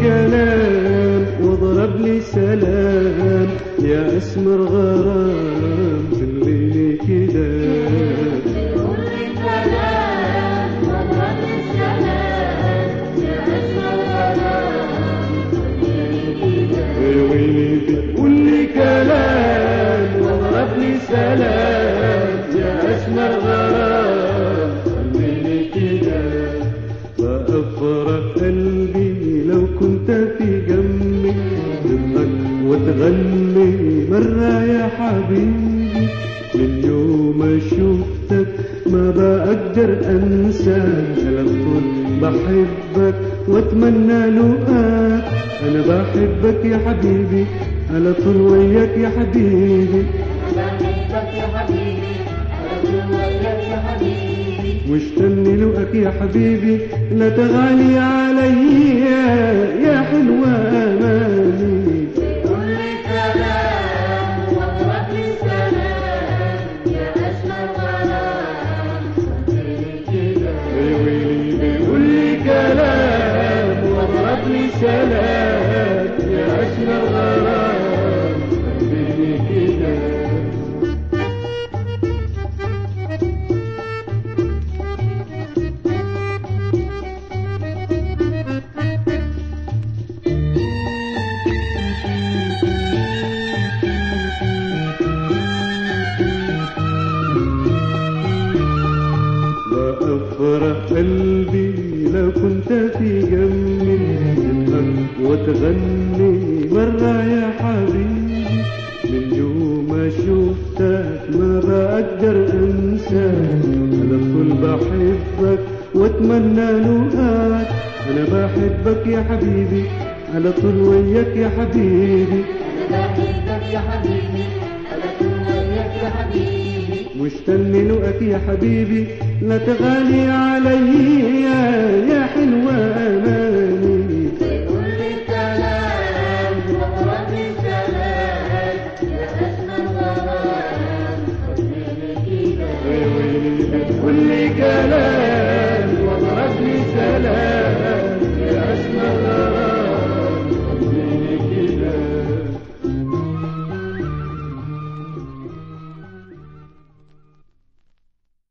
كلام واضرب لي سلام يا اسمر غرام خليني كده يا ويلي بتقول لي كلام واضرب لي سلام يا اسمر غرام خليني كده فافرح قلبي لو كنت في جنبي تضحك وتغني مرة يا حبيبي من يوم ما شفتك ما بقدر انساك على طول بحبك واتمنى لقاك انا بحبك يا حبيبي على طول وياك يا حبيبي مستني لقاك يا حبيبي لا تغالي عليا يا حلوة اماني يا ويلي بيقول لي كلام واضرب لي سلام يا اشمل غرام خليني كده وأفرح قلبي لو كنت في جنبي تضحك وتغني مرة يا حبيبي من يوم ما شفتك ما بقدر انساك على طول بحبك واتمنى لقاك انا بحبك يا حبيبي على طول وياك يا حبيبي مستني لقاك يا حبيبي لا تغالي عليا يا حلوة أماني يا ويلي بتقول لي كلام